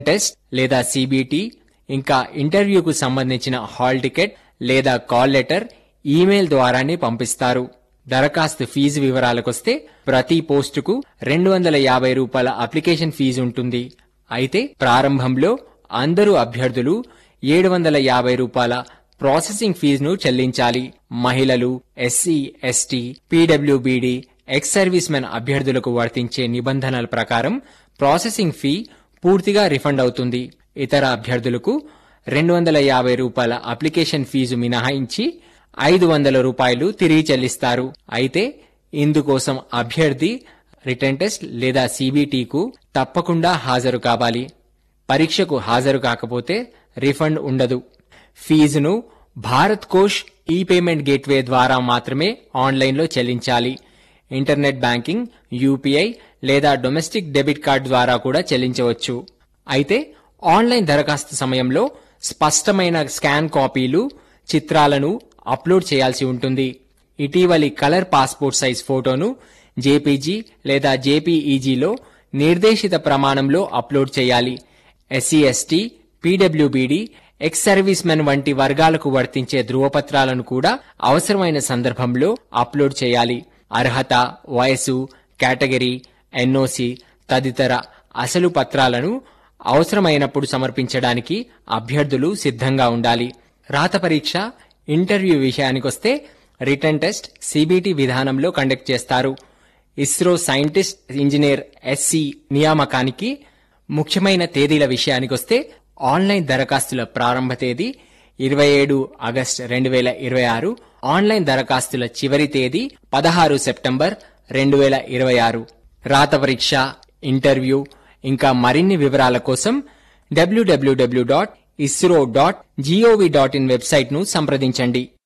test లేదా CBT ఇంకా ఇంటర్వ్యూకు సంబంధించిన హాల్ టికెట్ లేదా కాల్ లెటర్ ఈమెయిల్ ద్వారానే పంపిస్తారు దరఖాస్తు ఫీజు వివరాలకొస్తే ప్రతి పోస్టుకు రెండు వందల యాభై రూపాయల అప్లికేషన్ ఫీజు ఉంటుంది అయితే ప్రారంభంలో అందరూ అభ్యర్థులు ఏడు వందల యాభై రూపాయల ప్రాసెసింగ్ ఫీజును చెల్లించాలి మహిళలు ఎస్సీ ఎస్టీ పీడబ్ల్యూబీడీ ఎక్స్ సర్వీస్ మెన్ అభ్యర్థులకు వర్తించే నిబంధనల ప్రకారం ప్రాసెసింగ్ ఫీ పూర్తిగా రిఫండ్ అవుతుంది ఇతర అభ్యర్థులకు రెండు వందల యాభై రూపాయల అప్లికేషన్ ఫీజు మినహాయించి ఐదు వందల రూపాయలు తిరిగి చెల్లిస్తారు అయితే ఇందుకోసం అభ్యర్థి రిటర్న్ టెస్ట్ లేదా సిబిటికు తప్పకుండా హాజరు కావాలి పరీక్షకు హాజరు కాకపోతే రిఫండ్ ఉండదు ఫీజును Bharat Kosh e payment gateway ద్వారా మాత్రమే ఆన్లైన్లో చెల్లించాలి ఇంటర్నెట్ బ్యాంకింగ్ యూపీఐ లేదా డొమెస్టిక్ డెబిట్ కార్డ్ ద్వారా కూడా చెల్లించవచ్చు అయితే ఆన్లైన్ దరఖాస్తు సమయంలో స్పష్టమైన స్కాన్ కాపీలు చిత్రాలను అప్లోడ్ చేయాల్సి ఉంటుంది ఇటీవలి కలర్ పాస్పోర్ట్ సైజ్ ఫోటోను జేపీజీ లేదా జేపీఈజీలో నిర్దేశిత ప్రమాణంలో అప్లోడ్ చేయాలి ఎస్సీ ఎస్టీ పీడబ్ల్యూబీడీ ఎక్స్ సర్వీస్ మెన్ వంటి వర్గాలకు వర్తించే ధృవపత్రాలను కూడా అవసరమైన సందర్భంలో అప్లోడ్ చేయాలి అర్హత వయసు కేటగిరీ ఎన్ఓసి తదితర అసలు పత్రాలను అవసరమైనప్పుడు సమర్పించడానికి అభ్యర్థులు సిద్ధంగా ఉండాలి రాత పరీక్ష ఇంటర్వ్యూ విషయానికొస్తే రిటర్న్ టెస్ట్ సిబిటి విధానంలో కండక్ట్ చేస్తారు ఇస్రో సైంటిస్ట్ ఇంజనీర్ ఎస్సి నియామకానికి ముఖ్యమైన తేదీల విషయానికొస్తే ఆన్లైన్ దరఖాస్తుల ప్రారంభ తేదీ ఇరవై ఏడు ఆగస్ట్ రెండు వేల ఇరవై ఆరు ఆన్లైన్ దరఖాస్తుల చివరి తేదీ పదహారు సెప్టెంబర్ రెండు వేల ఇరవై ఆరు రాత పరీక్ష ఇంటర్వ్యూ ఇంకా మరిన్ని వివరాల కోసం WWW dot ISRO dot gov dot in వెబ్సైట్ను సంప్రదించండి